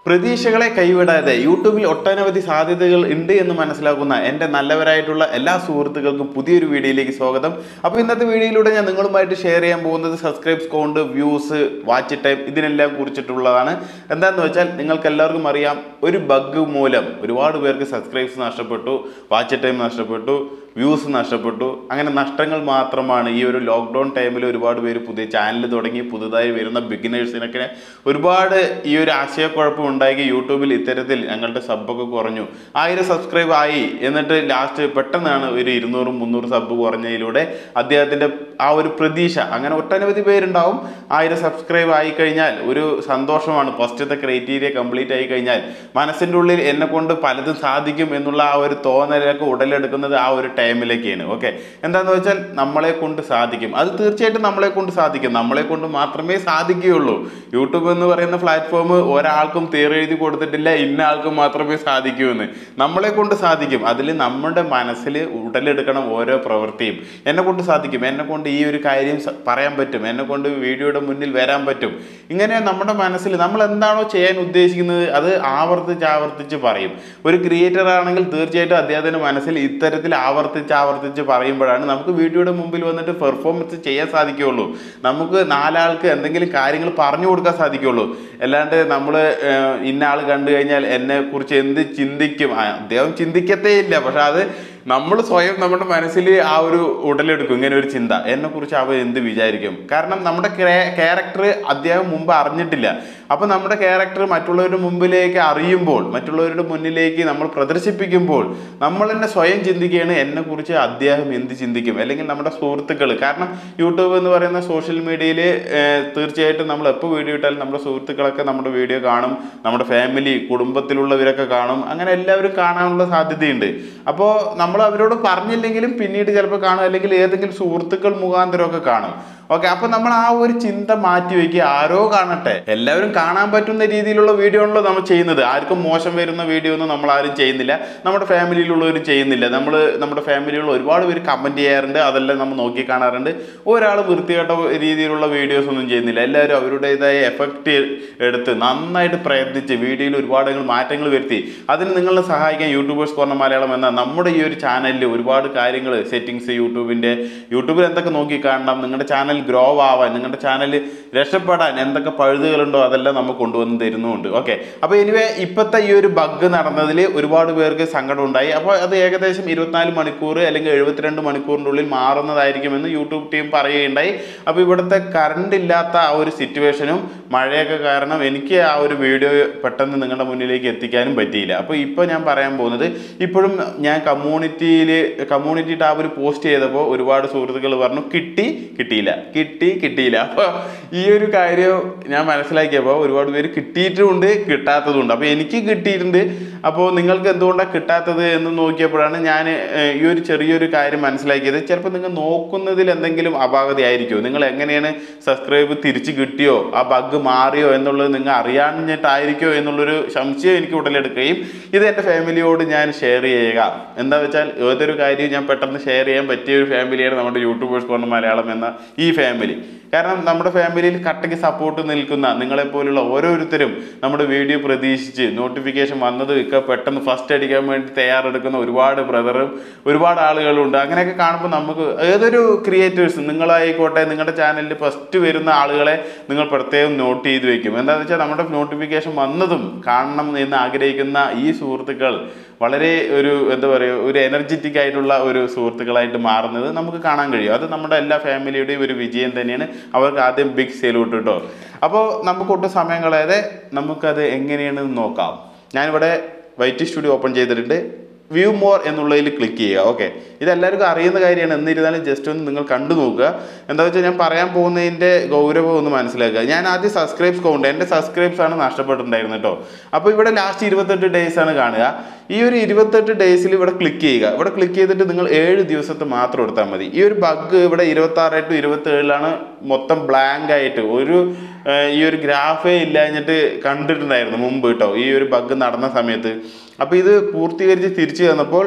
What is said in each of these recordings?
പ്രതീക്ഷകളെ കൈവിടാതെ യൂട്യൂബിൽ ഒട്ടനവധി സാധ്യതകൾ ഉണ്ട് എന്ന് മനസ്സിലാക്കുന്ന എൻ്റെ നല്ലവരായിട്ടുള്ള എല്ലാ സുഹൃത്തുക്കൾക്കും പുതിയൊരു വീഡിയോയിലേക്ക് സ്വാഗതം അപ്പോൾ ഇന്നത്തെ വീഡിയോയിലൂടെ ഞാൻ നിങ്ങളുമായിട്ട് ഷെയർ ചെയ്യാൻ പോകുന്നത് subscribes count views watch time ഇതിനെല്ലാം കുറിച്ചിട്ടുള്ളതാണ് എന്താണെന്ന് വെച്ചാൽ നിങ്ങൾക്ക് എല്ലാവർക്കും അറിയാം ഒരു ബഗ് മൂലം ഒരുപാട് പേർക്ക് സബ്സ്ക്രൈബ്സ് നഷ്ടപ്പെട്ടു വാച്ച് ടൈം നഷ്ടപ്പെട്ടു വ്യൂസ് നഷ്ടപ്പെട്ടു അങ്ങനെ നഷ്ടങ്ങൾ മാത്രമാണ് ഈ ഒരു ലോക്ക്ഡൗൺ ടൈമിൽ ഒരുപാട് പേര് പുതിയ ചാനൽ തുടങ്ങി പുതുതായി വരുന്ന ബിഗിനേഴ്സിനൊക്കെ ഒരുപാട് ഈ ഒരു ആശയക്കുഴപ്പം ഉണ്ടാക്കി യൂട്യൂബിൽ ഇത്തരത്തിൽ ഞങ്ങളുടെ സബ്ബൊക്കെ കുറഞ്ഞു ആയിരം സബ്സ്ക്രൈബ് ആയി എന്നിട്ട് ലാസ്റ്റ് പെട്ടെന്നാണ് ഒരു ഇരുന്നൂറും മുന്നൂറ് സബ് കുറഞ്ഞതിലൂടെ അദ്ദേഹത്തിൻ്റെ ആ ഒരു പ്രതീക്ഷ അങ്ങനെ ഒട്ടനവധി പേരുണ്ടാവും ആയിരം സബ്സ്ക്രൈബ് ആയി കഴിഞ്ഞാൽ ഒരു സന്തോഷമാണ് ഫസ്റ്റത്തെ ക്രൈറ്റീരിയ കംപ്ലീറ്റ് ആയി കഴിഞ്ഞാൽ മനസ്സിൻ്റെ ഉള്ളിൽ എന്നെ കൊണ്ട് പലതും സാധിക്കും എന്നുള്ള ആ ഒരു തോന്നലൊക്കെ ഉടലെടുക്കുന്നത് ആ ഒരു ടൈമിലേക്കാണ് ഓക്കെ എന്താണെന്ന് വെച്ചാൽ നമ്മളെ കൊണ്ട് സാധിക്കും അത് തീർച്ചയായിട്ടും നമ്മളെ കൊണ്ട് സാധിക്കും നമ്മളെ കൊണ്ട് മാത്രമേ സാധിക്കുകയുള്ളൂ യൂട്യൂബ് എന്ന് പറയുന്ന പ്ലാറ്റ്ഫോം ഒരാൾക്കും തീരെഴുതി കൊടുത്തിട്ടില്ല ഇന്ന ആൾക്കും മാത്രമേ സാധിക്കൂ എന്ന് നമ്മളെ കൊണ്ട് സാധിക്കും അതിൽ നമ്മുടെ മനസ്സിൽ ഉടലെടുക്കണം ഓരോ പ്രവൃത്തിയും എന്നെ കൊണ്ട് സാധിക്കും എന്നെ കൊണ്ട് ഈ ഒരു കാര്യം സ- പറയാൻ പറ്റും എന്നെ കൊണ്ട് വീഡിയോയുടെ മുന്നിൽ വരാൻ പറ്റും ഇങ്ങനെ നമ്മുടെ മനസ്സിൽ നമ്മൾ എന്താണോ ചെയ്യാൻ ഉദ്ദേശിക്കുന്നത് അത് ആവർത്തിച്ച് ആവർത്തിച്ച് പറയും ഒരു ക്രിയേറ്റർ ആണെങ്കിൽ തീർച്ചയായിട്ടും അദ്ദേഹത്തിന്റെ മനസ്സിൽ ഇത്തരത്തിൽ ആവർത്തിച്ച് ആവർത്തിച്ച് പറയുമ്പോഴാണ് നമുക്ക് വീഡിയോയുടെ മുമ്പിൽ വന്നിട്ട് പെർഫോമൻസ് ചെയ്യാൻ സാധിക്കുകയുള്ളൂ നമുക്ക് നാലാൾക്ക് എന്തെങ്കിലും കാര്യങ്ങൾ പറഞ്ഞു കൊടുക്കാൻ സാധിക്കുകയുള്ളൂ അല്ലാണ്ട് നമ്മൾ ഇന്ന ആൾ കണ്ടു കഴിഞ്ഞാൽ എന്നെ കുറിച്ച് എന്ത് ചിന്തിക്കും ആ, അദ്ദേഹം ചിന്തിക്കത്തേ ഇല്ല പക്ഷെ അത് നമ്മൾ സ്വയം നമ്മുടെ മനസ്സിൽ ആ ഒരു ഉടലെടുക്കും ഇങ്ങനെ ഒരു ചിന്ത എന്നെ കുറിച്ച് അവ എന്ത് വിചാരിക്കും കാരണം നമ്മുടെ ക്യാരക്ടർ അദ്ദേഹം മുമ്പ് അറിഞ്ഞിട്ടില്ല അപ്പൊ നമ്മുടെ ക്യാരക്ടർ മറ്റുള്ളവരുടെ മുമ്പിലേക്ക് അറിയുമ്പോൾ മറ്റുള്ളവരുടെ മുന്നിലേക്ക് നമ്മൾ പ്രദർശിപ്പിക്കുമ്പോൾ നമ്മൾ തന്നെ സ്വയം ചിന്തിക്കുകയാണ് എന്നെ കുറിച്ച് അദ്ദേഹം എന്ത് ചിന്തിക്കും അല്ലെങ്കിൽ നമ്മുടെ സുഹൃത്തുക്കൾ കാരണം യൂട്യൂബ് എന്ന് പറയുന്ന സോഷ്യൽ മീഡിയയിൽ തീർച്ചയായിട്ടും നമ്മൾ എപ്പോൾ വീഡിയോ ഇട്ടാലും നമ്മുടെ സുഹൃത്തുക്കളൊക്കെ നമ്മുടെ വീഡിയോ കാണും നമ്മുടെ ഫാമിലി കുടുംബത്തിലുള്ളവരൊക്കെ കാണും അങ്ങനെ എല്ലാവരും കാണാനുള്ള സാധ്യതയുണ്ട് അപ്പോൾ നമ്മൾ അവരോട് പറഞ്ഞില്ലെങ്കിലും പിന്നീട് ചിലപ്പോൾ കാണും അല്ലെങ്കിൽ ഏതെങ്കിലും സുഹൃത്തുക്കൾ മുഖാന്തരമൊക്കെ കാണും ഓക്കെ അപ്പൊ നമ്മൾ ആ ഒരു ചിന്ത മാറ്റി വെക്കുക ആരോ കാണട്ടെ എല്ലാവരും കാണാൻ പറ്റുന്ന രീതിയിലുള്ള വീഡിയോ ആണല്ലോ നമ്മൾ ചെയ്യുന്നത് ആർക്കും മോശം വരുന്ന വീഡിയോ ഒന്നും നമ്മൾ ആരും ചെയ്യുന്നില്ല നമ്മുടെ ഫാമിലിയിലുള്ളവരും ചെയ്യുന്നില്ല നമ്മൾ നമ്മുടെ ഫാമിലിയുള്ള ഒരുപാട് പേര് കമന്റ് ചെയ്യാറുണ്ട് അതെല്ലാം നമ്മൾ നോക്കി കാണാറുണ്ട് ഒരാൾ വൃത്തികെട്ട രീതിയിലുള്ള വീഡിയോസ് ഒന്നും ചെയ്യുന്നില്ല എല്ലാവരും അവരുടേതായ എഫക്റ്റ് എടുത്ത് നന്നായിട്ട് പ്രയത്നിച്ച് വീഡിയോയിൽ ഒരുപാട് മാറ്റങ്ങൾ വരുത്തി അതിന് നിങ്ങളെ സഹായിക്കാൻ യൂട്യൂബേഴ്സ് കോർണർ മലയാളം എന്ന നമ്മുടെ ഈ ഒരു ചാനലിൽ ഒരുപാട് കാര്യങ്ങൾ സെറ്റിങ്സ് യൂട്യൂബിന്റെ യൂട്യൂബിൽ എന്തൊക്കെ നോക്കി കാണണം നിങ്ങളുടെ ചാനൽ ഗ്രോ ആവാൻ നിങ്ങളുടെ ചാനൽ രക്ഷപ്പെടാൻ എന്തൊക്കെ പഴുതുകളുണ്ടോ അതെല്ലാം നമുക്ക് കൊണ്ടുവന്ന് തരുന്നുമുണ്ട് ഓക്കെ അപ്പോൾ എനിവേ ഇപ്പോഴത്തെ ഈ ഒരു ബഗ് നടന്നതിൽ ഒരുപാട് പേർക്ക് സങ്കടം ഉണ്ടായി അപ്പോൾ അത് ഏകദേശം ഇരുപത്തിനാല് മണിക്കൂർ അല്ലെങ്കിൽ എഴുപത്തിരണ്ട് മണിക്കൂറിൻ്റെ ഉള്ളിൽ മാറുന്നതായിരിക്കുമെന്ന് യൂട്യൂബ് ടീം പറയുകയുണ്ടായി അപ്പോൾ ഇവിടുത്തെ കറണ്ട് ഇല്ലാത്ത ആ ഒരു സിറ്റുവേഷനും മഴയൊക്കെ കാരണം എനിക്ക് ആ ഒരു വീഡിയോ പെട്ടെന്ന് നിങ്ങളുടെ മുന്നിലേക്ക് എത്തിക്കാനും പറ്റിയില്ല അപ്പോൾ ഇപ്പോൾ ഞാൻ പറയാൻ പോകുന്നത് ഇപ്പോഴും ഞാൻ കമ്മ്യൂണിറ്റിയിൽ കമ്മ്യൂണിറ്റി ടാബിൽ പോസ്റ്റ് ചെയ്തപ്പോൾ ഒരുപാട് സുഹൃത്തുക്കൾ പറഞ്ഞു കിട്ടി കിട്ടിയില്ല കിട്ടി കിട്ടിയില്ല അപ്പോൾ ഈ ഒരു കാര്യം ഞാൻ മനസ്സിലാക്കിയപ്പോൾ ഒരുപാട് പേര് കിട്ടിയിട്ടുമുണ്ട് കിട്ടാത്തതുണ്ട് അപ്പോൾ എനിക്ക് കിട്ടിയിട്ടുണ്ട് അപ്പോൾ നിങ്ങൾക്ക് എന്തുകൊണ്ടാണ് കിട്ടാത്തത് എന്ന് നോക്കിയപ്പോഴാണ് ഞാൻ ഏഹ്, ഈ ഒരു ചെറിയൊരു കാര്യം മനസ്സിലാക്കിയത് ചിലപ്പോൾ നിങ്ങൾ നോക്കുന്നതിൽ എന്തെങ്കിലും അപാകതയായിരിക്കുമോ നിങ്ങൾ എങ്ങനെയാണ് സബ്സ്ക്രൈബ് തിരിച്ച് കിട്ടിയോ ആ ബഗ് മാറിയോ എന്നുള്ളത് നിങ്ങൾ അറിയാഞ്ഞിട്ടായിരിക്കോ എന്നുള്ളൊരു സംശയം എനിക്ക് ഉടലെടുക്കുകയും ഇത് എൻ്റെ ഫാമിലിയോട് ഞാൻ ഷെയർ ചെയ്യുക എന്താ വെച്ചാൽ ഏതൊരു കാര്യവും ഞാൻ പെട്ടെന്ന് ഷെയർ ചെയ്യാൻ പറ്റിയ ഒരു ഫാമിലിയാണ് നമ്മുടെ യൂട്യൂബേഴ്സ് കോർണർ മലയാളം എന്ന ഈ ഫാമിലി കാരണം നമ്മുടെ ഫാമിലിയിൽ കട്ടയ്ക്ക് സപ്പോർട്ട് നിൽക്കുന്ന നിങ്ങളെപ്പോലുള്ള ഓരോരുത്തരും നമ്മുടെ വീഡിയോ പ്രതീക്ഷിച്ച് നോട്ടിഫിക്കേഷൻ വന്നത് ഒക്കെ പെട്ടെന്ന് ഫസ്റ്റ് അടിക്കാൻ വേണ്ടി തയ്യാറെടുക്കുന്ന ഒരുപാട് ബ്രദറും ഒരുപാട് ആളുകളുണ്ട് അങ്ങനെയൊക്കെ കാണുമ്പോൾ നമുക്ക് ഏതൊരു ക്രിയേറ്റേഴ്സ് നിങ്ങളായിക്കോട്ടെ നിങ്ങളുടെ ചാനലിൽ ഫസ്റ്റ് വരുന്ന ആളുകളെ നിങ്ങൾ പ്രത്യേകം നോട്ട് ചെയ്ത് വെക്കും എന്താണെന്ന് വെച്ചാൽ നമ്മുടെ നോട്ടിഫിക്കേഷൻ വന്നതും കാണണം എന്ന് ആഗ്രഹിക്കുന്ന ഈ സുഹൃത്തുക്കൾ വളരെ ഒരു എന്താ പറയുക ഒരു എനർജറ്റിക് ആയിട്ടുള്ള ഒരു സുഹൃത്തുക്കളായിട്ട് മാറുന്നത് നമുക്ക് കാണാൻ കഴിയും അത് നമ്മുടെ എല്ലാ ഫാമിലിയുടെയും ഒരു വിജയം തന്നെയാണ് അവർക്ക് ആദ്യം ബിഗ് സല്യൂട്ട് കേട്ടോ അപ്പോൾ നമുക്കൊട്ടും സമയം കളയാതെ നമുക്കത് എങ്ങനെയാണെന്ന് നോക്കാം ഞാനിവിടെ വൈറ്റ് സ്റ്റുഡിയോ ഓപ്പൺ ചെയ്തിട്ടുണ്ട് വ്യൂ മോർ എന്നുള്ളതിൽ ക്ലിക്ക് ചെയ്യുക ഓക്കെ ഇതെല്ലാവർക്കും അറിയുന്ന കാര്യമാണ് എന്നിരുന്നാലും ജസ്റ്റ് ഒന്ന് നിങ്ങൾ കണ്ടു നോക്കുക എന്താ വെച്ചാൽ ഞാൻ പറയാൻ പോകുന്നതിൻ്റെ ഗൗരവം ഒന്ന് മനസ്സിലാക്കുക ഞാൻ ആദ്യം സബ്സ്ക്രൈബ്സ് കൗണ്ട് എൻ്റെ സബ്സ്ക്രൈബ്സ് ആണ് നഷ്ടപ്പെട്ടിട്ടുണ്ടായിരുന്നത് കേട്ടോ അപ്പോൾ ഇവിടെ ലാസ്റ്റ് ഇരുപത്തെട്ട് ഡേയ്സ് ആണ് കാണുക ഈ ഒരു ഇരുപത്തെട്ട് ഡേയ്സിൽ ഇവിടെ ക്ലിക്ക് ചെയ്യുക ഇവിടെ ക്ലിക്ക് ചെയ്തിട്ട് നിങ്ങൾ ഏഴ് ദിവസത്തെ മാത്രം എടുത്താൽ മതി ഈ ഒരു ബഗ് ഇവിടെ ഇരുപത്തി ആറ് ടു ഇരുപത്തി ഏഴിലാണ് മൊത്തം ബ്ലാങ്ക് ആയിട്ട് ഒരു ഏഹ്, ഈ ഒരു ഗ്രാഫേ ഇല്ലാഞ്ഞിട്ട് കണ്ടിട്ടുണ്ടായിരുന്നു മുമ്പ് കേട്ടോ ഈ ഒരു ബഗ് നടന്ന സമയത്ത് അപ്പോൾ ഇത് പൂർത്തീകരിച്ച് തിരിച്ചു തന്നപ്പോൾ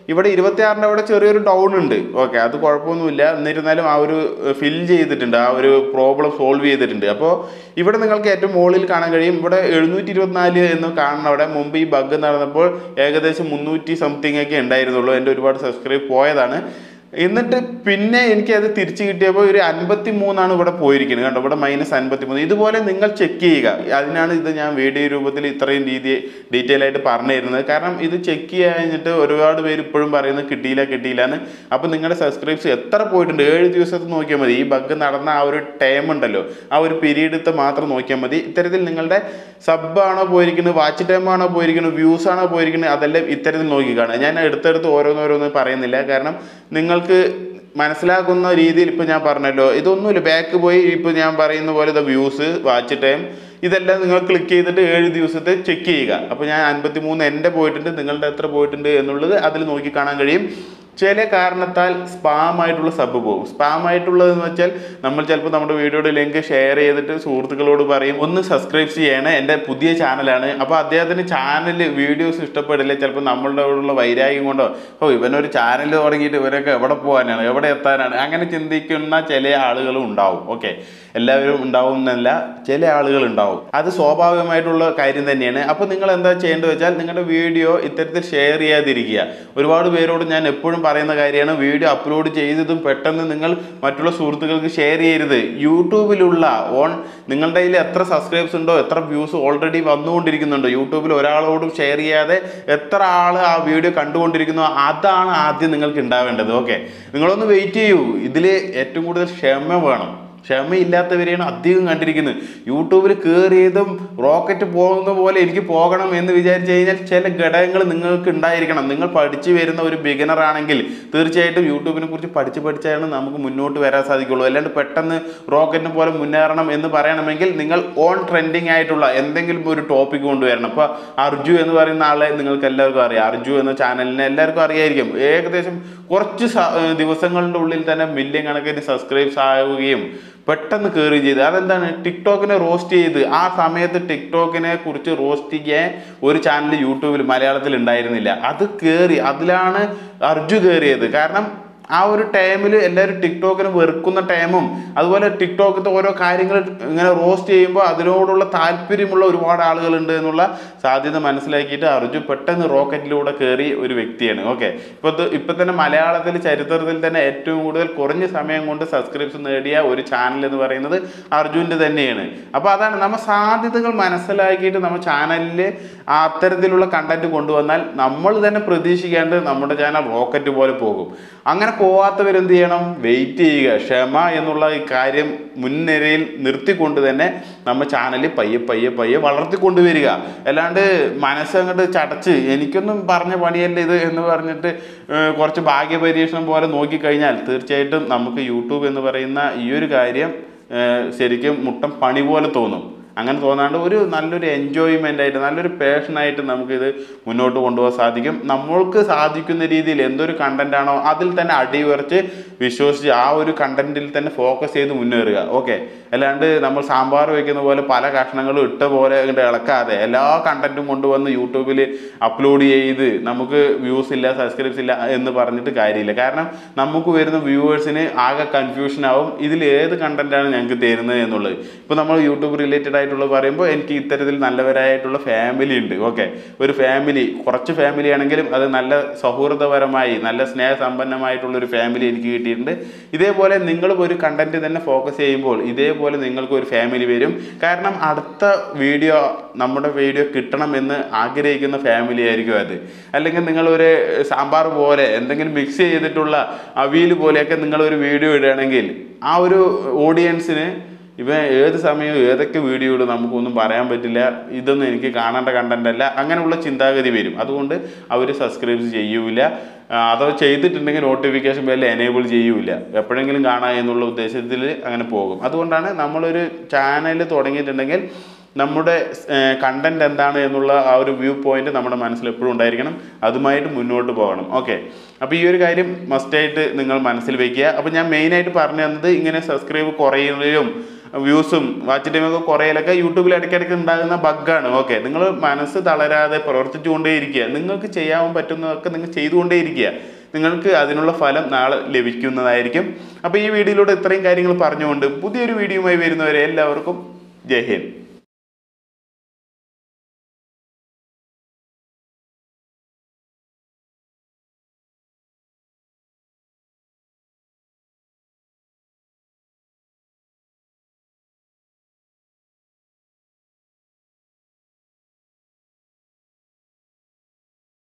ഇവിടെ ഇരുപത്തിയാറിൻ്റെ അവിടെ ചെറിയൊരു ഡൗൺ ഉണ്ട് ഓക്കെ അത് കുഴപ്പമൊന്നുമില്ല എന്നിരുന്നാലും ആ ഒരു ഫിൽ ചെയ്തിട്ടുണ്ട് ആ ഒരു പ്രോബ്ലം സോൾവ് ചെയ്തിട്ടുണ്ട് അപ്പോൾ ഇവിടെ നിങ്ങൾക്ക് ഏറ്റവും മുകളിൽ കാണാൻ കഴിയും ഇവിടെ എഴുന്നൂറ്റി ഇരുപത്തിനാല് എന്ന് കാണുന്ന അവിടെ മുമ്പ് ഈ ബഗ് നടന്നപ്പോൾ ഏകദേശം മുന്നൂറ്റി സംതിങ് ഒക്കെ ഉണ്ടായിരുന്നുള്ളൂ എൻ്റെ ഒരുപാട് സബ്സ്ക്രൈബ് പോയതാണ് എന്നിട്ട് പിന്നെ എനിക്ക് അത് തിരിച്ചു കിട്ടിയപ്പോൾ ഒരു അൻപത്തി മൂന്നാണ് ഇവിടെ പോയിരിക്കുന്നത് കണ്ടോ ഇവിടെ മൈനസ് അൻപത്തി മൂന്ന് ഇതുപോലെ നിങ്ങൾ ചെക്ക് ചെയ്യുക അതിനാണ് ഇത് ഞാൻ വീഡിയോ രൂപത്തിൽ ഇത്രയും രീതി ഡീറ്റെയിൽ ആയിട്ട് പറഞ്ഞു തരുന്നത് കാരണം ഇത് ചെക്ക് ചെയ്യാൻ കഴിഞ്ഞിട്ട് ഒരുപാട് പേര് ഇപ്പോഴും പറയുന്നത് കിട്ടിയില്ല കിട്ടിയില്ല എന്ന് അപ്പോൾ നിങ്ങളുടെ സബ്സ്ക്രൈബ്സ് എത്ര പോയിട്ടുണ്ട് ഏഴ് ദിവസത്തെ നോക്കിയാൽ മതി ഈ ബഗ് നടന്ന ആ ഒരു ടൈം ഉണ്ടല്ലോ ആ ഒരു പീരീഡത്തെ മാത്രം നോക്കിയാൽ മതി ഇത്തരത്തിൽ നിങ്ങളുടെ സബ് ആണോ പോയിരിക്കുന്നത് വാച്ച് ടൈം ആണോ പോയിരിക്കുന്നത് വ്യൂസ് ആണോ പോയിരിക്കുന്നത് അതെല്ലാം ഇത്തരത്തിൽ നോക്കി കാണുക ഞാൻ എടുത്തെടുത്ത് ഓരോന്നോരോന്ന് പറയുന്നില്ല കാരണം നിങ്ങൾക്ക് മനസ്സിലാക്കുന്ന രീതിയിൽ ഇപ്പോൾ ഞാൻ പറഞ്ഞല്ലോ ഇതൊന്നുമില്ല ബാക്ക് പോയി ഇപ്പോൾ ഞാൻ പറയുന്ന പോലെ ഇത് വ്യൂസ് വാച്ച് ടൈം ഇതെല്ലാം നിങ്ങൾ ക്ലിക്ക് ചെയ്തിട്ട് ഏഴ് ദിവസത്തെ ചെക്ക് ചെയ്യുക അപ്പോൾ ഞാൻ അൻപത്തി മൂന്ന് എൻ്റെ പോയിട്ടുണ്ട് നിങ്ങളുടെ എത്ര പോയിട്ടുണ്ട് എന്നുള്ളത് അതിൽ നോക്കി കാണാൻ കഴിയും ചില കാരണത്താൽ സ്പാം ആയിട്ടുള്ള സബ് പോകും സ്പാം ആയിട്ടുള്ളതെന്ന് വെച്ചാൽ നമ്മൾ ചിലപ്പോൾ നമ്മുടെ വീഡിയോയുടെ ലിങ്ക് ഷെയർ ചെയ്തിട്ട് സുഹൃത്തുക്കളോട് പറയും ഒന്ന് സബ്സ്ക്രൈബ് ചെയ്യണേ എൻ്റെ പുതിയ ചാനലാണ് അപ്പോൾ അദ്ദേഹത്തിന് ചാനൽ വീഡിയോസ് ഇഷ്ടപ്പെടില്ല ചിലപ്പോൾ നമ്മളുടെ ഉള്ള വൈരാഗ്യം കൊണ്ടോ ഓ ഇവനൊരു ചാനൽ തുടങ്ങിയിട്ട് ഇവരൊക്കെ എവിടെ പോകാനാണ് എവിടെ എത്താനാണ് അങ്ങനെ ചിന്തിക്കുന്ന ചില ആളുകളും ഉണ്ടാവും ഓക്കെ എല്ലാവരും ഉണ്ടാവും എന്നല്ല ചില ആളുകൾ ഉണ്ടാവും അത് സ്വാഭാവികമായിട്ടുള്ള കാര്യം തന്നെയാണ് അപ്പോൾ നിങ്ങൾ എന്താ ചെയ്യേണ്ടത് വെച്ചാൽ നിങ്ങളുടെ വീഡിയോ ഇത്തരത്തിൽ ഷെയർ ചെയ്യാതിരിക്കുക ഒരുപാട് പേരോട് ഞാൻ എപ്പോഴും പറയുന്ന കാര്യമാണ് വീഡിയോ അപ്ലോഡ് ചെയ്തതും പെട്ടെന്ന് നിങ്ങൾ മറ്റുള്ള സുഹൃത്തുക്കൾക്ക് ഷെയർ ചെയ്യരുത് യൂട്യൂബിലുള്ള ഓൺ നിങ്ങളുടെ കയ്യിൽ എത്ര സബ്സ്ക്രൈബ്സ് ഉണ്ടോ എത്ര വ്യൂസ് ഓൾറെഡി വന്നുകൊണ്ടിരിക്കുന്നുണ്ടോ യൂട്യൂബിൽ ഒരാളോടും ഷെയർ ചെയ്യാതെ എത്ര ആൾ ആ വീഡിയോ കണ്ടുകൊണ്ടിരിക്കുന്നോ അതാണ് ആദ്യം നിങ്ങൾക്ക് ഉണ്ടാവേണ്ടത് ഓക്കെ നിങ്ങളൊന്ന് വെയിറ്റ് ചെയ്യൂ ഇതിൽ ഏറ്റവും കൂടുതൽ ക്ഷമ വേണം ക്ഷമയില്ലാത്തവരെയാണ് അധികം കണ്ടിരിക്കുന്നത് യൂട്യൂബിൽ കയറിയതും റോക്കറ്റ് പോകുന്ന പോലെ എനിക്ക് പോകണം എന്ന് വിചാരിച്ചു കഴിഞ്ഞാൽ ചില ഘടകങ്ങൾ നിങ്ങൾക്ക് ഉണ്ടായിരിക്കണം നിങ്ങൾ പഠിച്ചു വരുന്ന ഒരു ബിഗിനർ ആണെങ്കിൽ തീർച്ചയായിട്ടും യൂട്യൂബിനെ കുറിച്ച് പഠിച്ച് പഠിച്ചാണ് നമുക്ക് മുന്നോട്ട് വരാൻ സാധിക്കുള്ളൂ അല്ലാണ്ട് പെട്ടെന്ന് റോക്കറ്റിനെ പോലെ മുന്നേറണം എന്ന് പറയണമെങ്കിൽ നിങ്ങൾ ഓൺ ട്രെൻഡിങ് ആയിട്ടുള്ള എന്തെങ്കിലും ഒരു ടോപ്പിക് കൊണ്ടുവരണം ഇപ്പോൾ അർജു എന്ന് പറയുന്ന ആളെ നിങ്ങൾക്ക് എല്ലാവർക്കും അറിയാം അർജു എന്ന ചാനലിനെ എല്ലാവർക്കും അറിയായിരിക്കും ഏകദേശം കുറച്ച് സ- ദിവസങ്ങളുടെ ഉള്ളിൽ തന്നെ മില്യൺ കണക്കിന് സബ്സ്ക്രൈബ്സ് ആവുകയും പെട്ടെന്ന് കയറുകയും ചെയ്ത് അതെന്താണ് ടിക്ടോക്കിനെ റോസ്റ്റ് ചെയ്ത് ആ സമയത്ത് ടിക്ടോക്കിനെ കുറിച്ച് റോസ്റ്റ് ചെയ്യാൻ ഒരു ചാനൽ യൂട്യൂബിൽ മലയാളത്തിൽ ഉണ്ടായിരുന്നില്ല അത് കയറി അതിലാണ് അർജു കയറിയത് കാരണം ആ ഒരു ടൈമിൽ എല്ലാവരും ടിക്ടോക്കിനെ വെറുക്കുന്ന ടൈമും അതുപോലെ ടിക്ടോക്കത്തെ ഓരോ കാര്യങ്ങൾ ഇങ്ങനെ റോസ്റ്റ് ചെയ്യുമ്പോൾ അതിനോടുള്ള താല്പര്യമുള്ള ഒരുപാട് ആളുകളുണ്ട് എന്നുള്ള സാധ്യത മനസ്സിലാക്കിയിട്ട് അർജു പെട്ടെന്ന് റോക്കറ്റിലൂടെ കയറി ഒരു വ്യക്തിയാണ് ഓക്കെ ഇപ്പോൾ ഇപ്പം തന്നെ മലയാളത്തിൽ ചരിത്രത്തിൽ തന്നെ ഏറ്റവും കൂടുതൽ കുറഞ്ഞ സമയം കൊണ്ട് സബ്സ്ക്രിപ്ഷൻ നേടിയ ഒരു ചാനൽ എന്ന് പറയുന്നത് അർജുൻ്റെ തന്നെയാണ് അപ്പോൾ അതാണ് നമ്മൾ സാധ്യതകൾ മനസ്സിലാക്കിയിട്ട് നമ്മൾ ചാനലിൽ അത്തരത്തിലുള്ള കണ്ടന്റ് കൊണ്ടുവന്നാൽ നമ്മൾ തന്നെ പ്രതീക്ഷിക്കാണ്ട് നമ്മുടെ ചാനൽ റോക്കറ്റ് പോലെ പോകും അങ്ങനെ പോവാത്തവരെന്ത് ചെയ്യണം വെയിറ്റ് ചെയ്യുക ക്ഷമ എന്നുള്ള ഈ കാര്യം മുൻനിരയിൽ നിർത്തിക്കൊണ്ട് തന്നെ നമ്മൾ ചാനൽ പയ്യെ പയ്യെ പയ്യെ വളർത്തിക്കൊണ്ടുവരിക അല്ലാണ്ട് മനസ്സങ്ങോട്ട് ചടച്ച് എനിക്കൊന്നും പറഞ്ഞ പണിയല്ല ഇത് എന്ന് പറഞ്ഞിട്ട് ഏർ കുറച്ച് ഭാഗ്യപരീക്ഷണം പോലെ നോക്കിക്കഴിഞ്ഞാൽ തീർച്ചയായിട്ടും നമുക്ക് യൂട്യൂബ് എന്ന് പറയുന്ന ഈ ഒരു കാര്യം ഏർ ശരിക്കും മുട്ടം പണി പോലെ തോന്നും അങ്ങനെ തോന്നാണ്ട് ഒരു നല്ലൊരു എൻജോയ്മെൻ്റ് ആയിട്ട് നല്ലൊരു പാഷനായിട്ട് നമുക്കിത് മുന്നോട്ട് കൊണ്ടുപോകാൻ സാധിക്കും നമ്മൾക്ക് സാധിക്കുന്ന രീതിയിൽ എന്തൊരു കണ്ടന്റ് ആണോ അതിൽ തന്നെ അടിയുറച്ച് വിശ്വസിച്ച് ആ ഒരു കണ്ടന്റിൽ തന്നെ ഫോക്കസ് ചെയ്ത് മുന്നേറുക ഓക്കെ അല്ലാണ്ട് നമ്മൾ സാമ്പാർ വയ്ക്കുന്ന പോലെ പല കഷ്ണങ്ങളും ഇട്ട പോലെ ഇങ്ങോട്ട് ഇളക്കാതെ എല്ലാ കണ്ടന്റും കൊണ്ടുവന്ന് യൂട്യൂബിൽ അപ്ലോഡ് ചെയ്ത് നമുക്ക് വ്യൂസ് ഇല്ല സബ്സ്ക്രൈബ്സ് ഇല്ല എന്ന് പറഞ്ഞിട്ട് കാര്യമില്ല കാരണം നമുക്ക് വരുന്ന വ്യൂവേഴ്സിന് ആകെ കൺഫ്യൂഷൻ ആവും ഇതിൽ ഏത് കണ്ടന്റാണ് ഞങ്ങൾക്ക് തരുന്നത് എന്നുള്ളത് ഇപ്പോൾ നമ്മൾ യൂട്യൂബ് റിലേറ്റഡ് ആയിട്ടുള്ള പറയുമ്പോൾ എനിക്ക് ഇത്തരത്തിൽ നല്ലവരായിട്ടുള്ള ഫാമിലി ഉണ്ട് ഓക്കെ ഒരു ഫാമിലി കുറച്ച് ഫാമിലി ആണെങ്കിലും അത് നല്ല സൗഹൃദപരമായി നല്ല സ്നേഹസമ്പന്നമായിട്ടുള്ള ഒരു ഫാമിലി എനിക്ക് കിട്ടിയിട്ടുണ്ട് ഇതേപോലെ നിങ്ങളും ഒരു കണ്ടന്റ് തന്നെ ഫോക്കസ് ചെയ്യുമ്പോൾ ഇതേപോലെ നിങ്ങൾക്ക് ഒരു ഫാമിലി വരും കാരണം അടുത്ത വീഡിയോ നമ്മുടെ വീഡിയോ കിട്ടണം എന്ന് ആഗ്രഹിക്കുന്ന ഫാമിലി ആയിരിക്കും അത് അല്ലെങ്കിൽ നിങ്ങൾ ഒരു സാമ്പാർ പോലെ എന്തെങ്കിലും മിക്സ് ചെയ്തിട്ടുള്ള അവിയൽ പോലെയൊക്കെ നിങ്ങൾ ഒരു വീഡിയോ ഇടുകയാണെങ്കിൽ ആ ഒരു ഓഡിയൻസിന് ഇവ ഏത് സമയവും ഏതൊക്കെ വീഡിയോ ഇടും നമുക്കൊന്നും പറയാൻ പറ്റില്ല ഇതൊന്നും എനിക്ക് കാണേണ്ട കണ്ടന്റ് അല്ല അങ്ങനെയുള്ള ചിന്താഗതി വരും അതുകൊണ്ട് അവർ സബ്സ്ക്രൈബ് ചെയ്യൂല ആ, അഥവാ ചെയ്തിട്ടുണ്ടെങ്കിൽ നോട്ടിഫിക്കേഷൻ ബെല്ല് എനേബിൾ ചെയ്യൂല എപ്പോഴെങ്കിലും കാണാം എന്നുള്ള ഉദ്ദേശത്തിൽ അങ്ങനെ പോകും അതുകൊണ്ടാണ് നമ്മളൊരു ചാനൽ തുടങ്ങിയിട്ടുണ്ടെങ്കിൽ നമ്മുടെ കണ്ടന്റ് എന്താണ് എന്നുള്ള ആ ഒരു വ്യൂ പോയിന്റ് നമ്മുടെ മനസ്സിൽ എപ്പോഴും ഉണ്ടായിരിക്കണം അതുമായിട്ട് മുന്നോട്ട് പോകണം ഓക്കെ അപ്പോൾ ഈ ഒരു കാര്യം മസ്റ്റായിട്ട് നിങ്ങൾ മനസ്സിൽ വെക്കുക അപ്പോൾ ഞാൻ മെയിനായിട്ട് പറഞ്ഞു തന്നത് ഇങ്ങനെ സബ്സ്ക്രൈബ് കുറയുന്നതിലും വ്യൂസും വാച്ച് ടൈമൊക്കെ കുറയലൊക്കെ യൂട്യൂബിൽ ഇടയ്ക്കിടയ്ക്ക് ഉണ്ടാകുന്ന ബഗ്ഗാണ് ഓക്കെ നിങ്ങൾ മനസ്സ് തളരാതെ പ്രവർത്തിച്ചുകൊണ്ടേയിരിക്കുക നിങ്ങൾക്ക് ചെയ്യാൻ പറ്റുന്നതൊക്കെ നിങ്ങൾ ചെയ്തുകൊണ്ടേയിരിക്കുക നിങ്ങൾക്ക് അതിനുള്ള ഫലം നാളെ ലഭിക്കുന്നതായിരിക്കും അപ്പോൾ ഈ വീഡിയോയിലൂടെ ഇത്രയും കാര്യങ്ങൾ പറഞ്ഞുകൊണ്ട് പുതിയൊരു വീഡിയോയുമായി വരുന്നവരെ എല്ലാവർക്കും ജയ് ഹിന്ദ്